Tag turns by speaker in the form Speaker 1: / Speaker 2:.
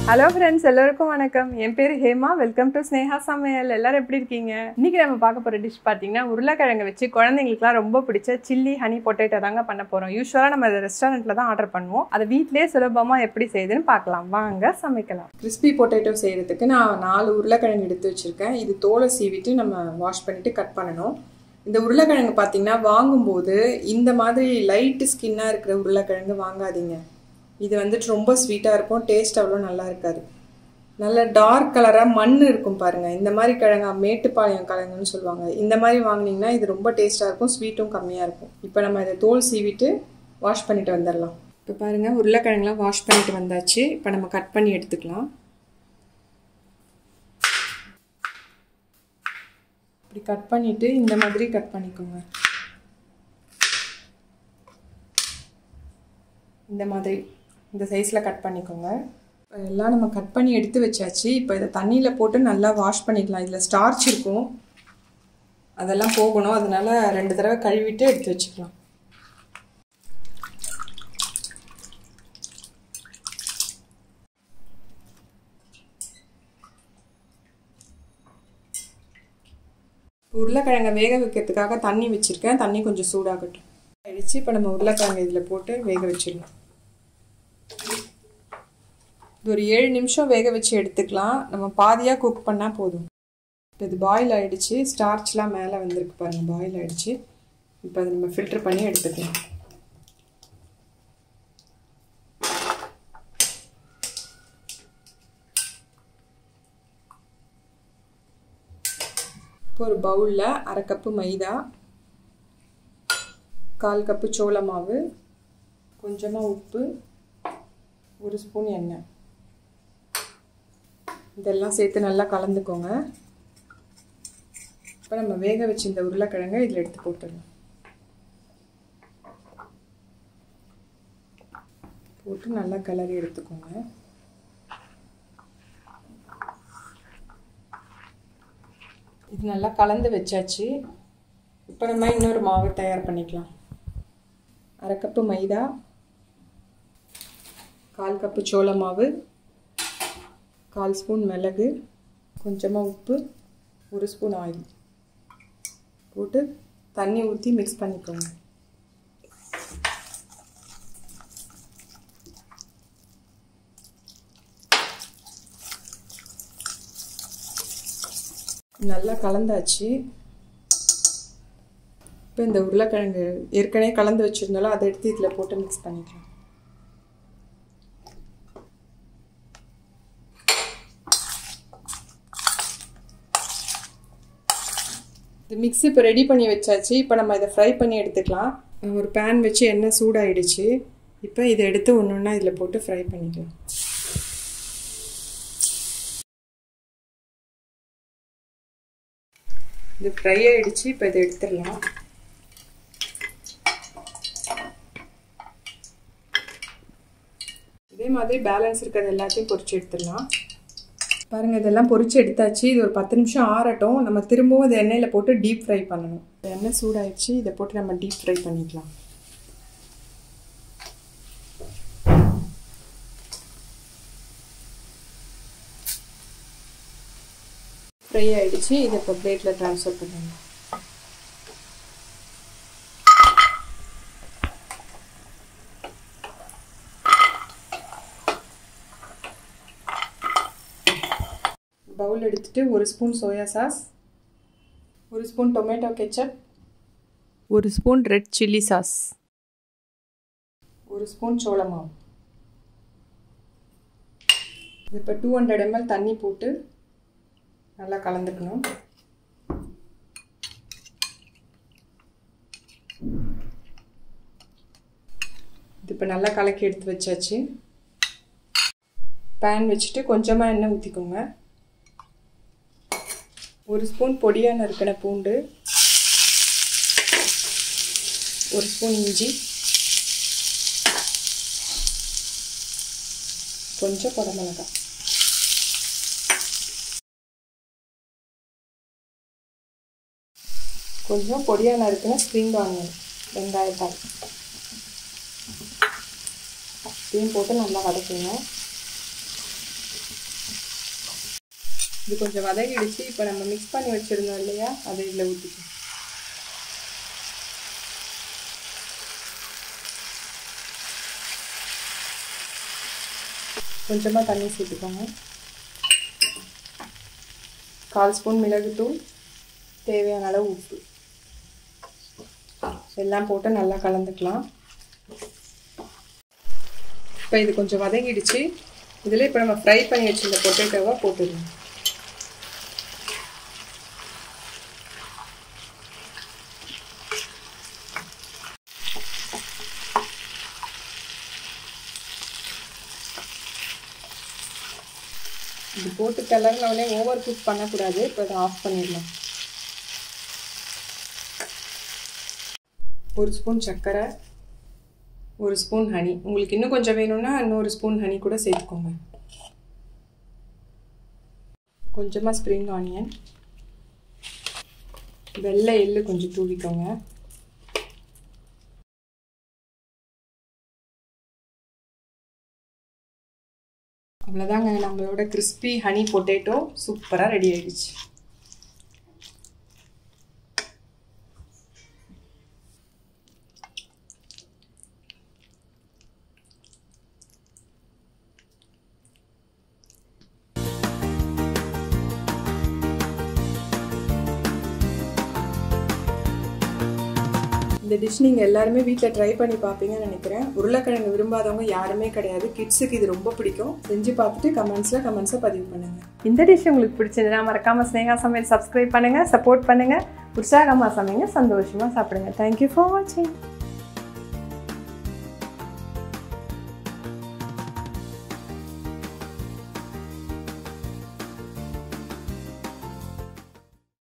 Speaker 1: hello friends எல்லோருக்கும் வணக்கம் என் பேர் ஹேமா வெல்கம் டு ஸ்னேஹா சமையல் எல்லாரும் எப்படி இருக்கீங்க இன்னைக்கு நம்ம பார்க்க போகிற டிஷ் பார்த்தீங்கன்னா உருளைக்கிழங்கு வச்சு குழந்தைங்களுக்குலாம் ரொம்ப பிடிச்ச சில்லி ஹனி பொட்டேட்டோ தாங்க பண்ண போகிறோம் யூஸ்வலாக நம்ம அதை ரெஸ்டாரண்ட்டில் தான் ஆர்டர் பண்ணுவோம் அதை வீட்டிலேயே சுலபமாக எப்படி செய்யுதுன்னு பார்க்கலாம் வாங்க சமைக்கலாம்
Speaker 2: கிறிஸ்பி பொட்டேட்டோ செய்கிறதுக்கு நான் நாலு உருளைக்கிழங்கு எடுத்து வச்சுருக்கேன் இது தோலை சீவிட்டு நம்ம வாஷ் பண்ணிவிட்டு கட் பண்ணணும் இந்த உருளைக்கிழங்கு பார்த்தீங்கன்னா வாங்கும்போது இந்த மாதிரி லைட்டு ஸ்கின்னாக இருக்கிற உருளைக்கிழங்கு வாங்காதீங்க இது வந்துட்டு ரொம்ப ஸ்வீட்டாக இருக்கும் டேஸ்ட் அவ்வளோ நல்லா இருக்காது நல்ல டார்க் கலராக மண் இருக்கும் பாருங்கள் இந்த மாதிரி கிழங்கா மேட்டுப்பாளையம் கிழங்குன்னு சொல்லுவாங்க இந்த மாதிரி வாங்கினீங்கன்னா இது ரொம்ப டேஸ்ட்டாக இருக்கும் ஸ்வீட்டும் கம்மியாக இருக்கும் இப்போ நம்ம இதை தோல் சீவிட்டு வாஷ் பண்ணிட்டு வந்துடலாம் இப்போ பாருங்கள் உருளைக்கிழங்குலாம் வாஷ் பண்ணிட்டு வந்தாச்சு இப்போ நம்ம கட் பண்ணி எடுத்துக்கலாம் இப்படி கட் பண்ணிவிட்டு இந்த மாதிரி கட் பண்ணிக்கோங்க இந்த மாதிரி இந்த சைஸில் கட் பண்ணிக்கோங்க எல்லாம் நம்ம கட் பண்ணி எடுத்து வச்சாச்சு இப்போ இதை தண்ணியில் போட்டு நல்லா வாஷ் பண்ணிக்கலாம் இதில் ஸ்டார்ச் இருக்கும் அதெல்லாம் போகணும் அதனால ரெண்டு தடவை கழுவிட்டு எடுத்து வச்சுக்கலாம் உருளைக்கிழங்கை வேக வைக்கிறதுக்காக தண்ணி வச்சுருக்கேன் தண்ணி கொஞ்சம் சூடாகட்டும் அடித்து இப்போ நம்ம உருளைக்கிழங்கு இதில் போட்டு வேக வச்சிடணும் இது ஒரு ஏழு நிமிஷம் வேக வச்சு எடுத்துக்கலாம் நம்ம பாதியாக குக் பண்ணால் போதும் இப்போ இது பாயில் ஆகிடுச்சு ஸ்டார்ச்லாம் மேலே வந்திருக்கு பாருங்கள் பாயில் ஆகிடுச்சு இப்போ அதை நம்ம ஃபில்டர் பண்ணி எடுத்துக்கலாம் இப்போ ஒரு பவுலில் அரை கப்பு மைதா கால் கப்பு சோள மாவு கொஞ்சமாக உப்பு ஒரு ஸ்பூன் எண்ணெய் இதெல்லாம் சேர்த்து நல்லா கலந்துக்கோங்க இப்போ நம்ம வேக வச்சு இந்த உருளைக்கிழங்கை இதில் எடுத்து போட்டுடலாம் போட்டு நல்லா கிளறி எடுத்துக்கோங்க இது நல்லா கலந்து வச்சாச்சு இப்போ நம்ம இன்னொரு மாவு தயார் பண்ணிக்கலாம் அரை கப்பு மைதா கால் கப்பு சோள மாவு கால் ஸ்பூன் மிளகு கொஞ்சமாக உப்பு ஒரு ஸ்பூன் ஆயில் போட்டு தண்ணி ஊற்றி மிக்ஸ் பண்ணிக்கோங்க நல்லா கலந்தாச்சு இப்போ இந்த உருளைக்கிழங்கு ஏற்கனவே கலந்து வச்சுருந்தாலும் அதை எடுத்து இதில் போட்டு மிக்ஸ் பண்ணிக்கலாம் இது மிக்ஸி இப்போ ரெடி பண்ணி வச்சாச்சு இப்போ நம்ம இதை ஃப்ரை பண்ணி எடுத்துக்கலாம் ஒரு பேன் வச்சு எண்ணெய் சூடாயிடுச்சு இப்போ இதை எடுத்து ஒன்று ஒன்றா இதில் போட்டு ஃப்ரை பண்ணிக்கலாம் இது ஃப்ரை ஆகிடுச்சு இப்போ இதை எடுத்துடலாம் இதே மாதிரி பேலன்ஸ் இருக்கிறது எல்லாத்தையும் பொறிச்சு எடுத்துடலாம் பாருங்கள் இதெல்லாம் பொறிச்சு எடுத்தாச்சு இது ஒரு பத்து நிமிஷம் ஆறட்டும் நம்ம திரும்பவும் இதை எண்ணெயில் போட்டு டீப் ஃப்ரை பண்ணணும் எண்ணெய் சூடாயிடுச்சு இதை போட்டு நம்ம டீப் ஃப்ரை பண்ணிக்கலாம் ஃப்ரை ஆகிடுச்சு இதை இப்போ பிளேட்டில் ட்ரான்ஸ்ஃபர் பண்ணிடலாம் பவுல் எடுத்துட்டு ஒரு ஸ்பூன் சோயா சாஸ் ஒரு ஸ்பூன் டொமேட்டோ கெச்சப் ஒரு ஸ்பூன் ரெட் சில்லி சாஸ் ஒரு ஸ்பூன் சோள மாவு இப்போ டூ ஹண்ட்ரட் எம்எல் தண்ணி போட்டு நல்லா கலந்துக்கணும் இது இப்போ நல்லா கலக்கி எடுத்து வச்சாச்சு பேன் வச்சுட்டு கொஞ்சமாக எண்ணெய் ஊற்றிக்கோங்க ஒரு ஸ்பூன் பொடியாக நறுக்கின பூண்டு ஒரு ஸ்பூன் இஞ்சி கொஞ்சம் குடமிளகாய் கொஞ்சம் பொடியாக நறுக்கின ஸ்ப்ரிங் ஆனியன் வெங்காயத்தால் இதையும் போட்டு நல்லா வதக்குங்க இது கொஞ்சம் வதங்கிடுச்சு இப்போ நம்ம மிக்ஸ் பண்ணி வச்சுருந்தோம் இல்லையா அதை இதில் ஊற்றிக்கலாம் கொஞ்சமாக தண்ணி சேர்த்துக்கோங்க கால் ஸ்பூன் மிளகுத்தூள் தேவையான அளவு உப்பு எல்லாம் போட்டு நல்லா கலந்துக்கலாம் இப்போ இது கொஞ்சம் வதங்கிடுச்சு இதில் இப்போ நம்ம ஃப்ரை பண்ணி வச்சுருந்த பொட்டேட்டோவை போட்டுடலாம் இது போட்டு கிளறினவுடனே ஓவர் குக் பண்ணக்கூடாது இப்போ அதை ஆஃப் பண்ணிடலாம் ஒரு ஸ்பூன் சர்க்கரை ஒரு ஸ்பூன் ஹனி உங்களுக்கு இன்னும் கொஞ்சம் வேணும்னா இன்னொரு ஸ்பூன் ஹனி கூட சேர்த்துக்கோங்க கொஞ்சமாக ஸ்ப்ரிங் ஆனியன் வெள்ளை எள்ளு கொஞ்சம் தூவிக்கோங்க அவ்வளோதாங்க நம்மளோட கிறிஸ்பி ஹனி பொட்டேட்டோ சூப்பராக ரெடி ஆயிடுச்சு இந்த டிஷ் நீங்கள் எல்லாருமே வீட்டில் ட்ரை பண்ணி பார்ப்பீங்கன்னு நினைக்கிறேன் உருளைக்கிழங்கு விரும்பாதவங்க யாருமே கிடையாது கிட்ஸுக்கு இது ரொம்ப பிடிக்கும் செஞ்சு பார்த்துட்டு கமெண்ட்ஸில் கமெண்ட்ஸை பதிவு பண்ணுங்கள்
Speaker 1: இந்த டிஷ் உங்களுக்கு பிடிச்சிருந்தா மறக்காம ஸ்னேகா சமையல் சப்ஸ்கிரைப் பண்ணுங்க சப்போர்ட் பண்ணுங்க உற்சாகமாக சமைங்க சந்தோஷமாக சாப்பிடுங்க தேங்க்யூ ஃபார் வாட்சிங்